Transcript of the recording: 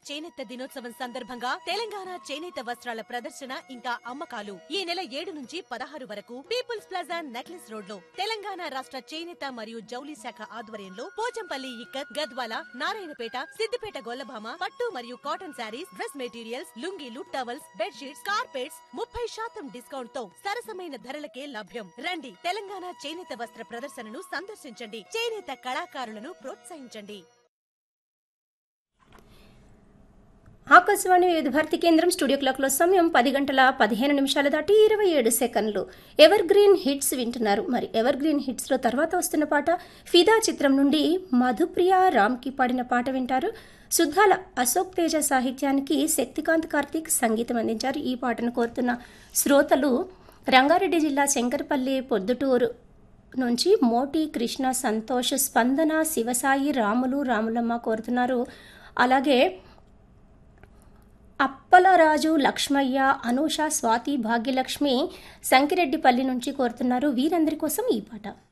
చేనేత దినోత్సవం సందర్భంగా తెలంగాణ చేనేత వస్త్రాల ప్రదర్శన ఇంకా అమ్మకాలు ఈ నెల ఏడు నుంచి పదహారు వరకు పీపుల్స్ ప్లాజా నెక్లెస్ రోడ్ లో తెలంగాణ రాష్ట్ర చేనేత మరియు జౌలి శాఖ ఆధ్వర్యంలో పోచంపల్లి ఇక్కత్ గద్వాల నారాయణపేట సిద్దిపేట గొల్లభామ పట్టు మరియు కాటన్ శారీస్ డ్రెస్ మెటీరియల్స్ లుంగీలు టవల్స్ బెడ్షీట్స్ కార్పెట్స్ ముప్పై శాతం డిస్కౌంట్ తో సరసమైన ధరలకే లభ్యం రండి తెలంగాణ చేనేత వస్త్ర ప్రదర్శనను సందర్శించండి చేనేత కళాకారులను ప్రోత్సహించండి ఆకాశవాణి వివిధ భారతి కేంద్రం స్టూడియో క్లాక్లో సమయం పది గంటల పదిహేను నిమిషాలు దాటి ఇరవై ఏడు సెకండ్లు ఎవర్ గ్రీన్ హిట్స్ వింటున్నారు మరి ఎవర్ గ్రీన్ హిట్స్లో తర్వాత వస్తున్న పాట ఫిదా చిత్రం నుండి మధుప్రియ రామ్కి పాడిన పాట వింటారు సుద్దాల అశోక్ తేజ సాహిత్యానికి శక్తికాంత్ కార్తీక్ సంగీతం అందించారు ఈ పాటను కోరుతున్న శ్రోతలు రంగారెడ్డి జిల్లా శంకరపల్లి పొద్దుటూరు నుంచి మోటి కృష్ణ సంతోష్ స్పందన శివసాయి రాములు రాములమ్మ కోరుతున్నారు అలాగే అప్పలరాజు లక్ష్మయ్య అనూష స్వాతి భాగ్యలక్ష్మి సంకిరెడ్డిపల్లి నుంచి కోరుతున్నారు వీరందరి కోసం ఈ పాట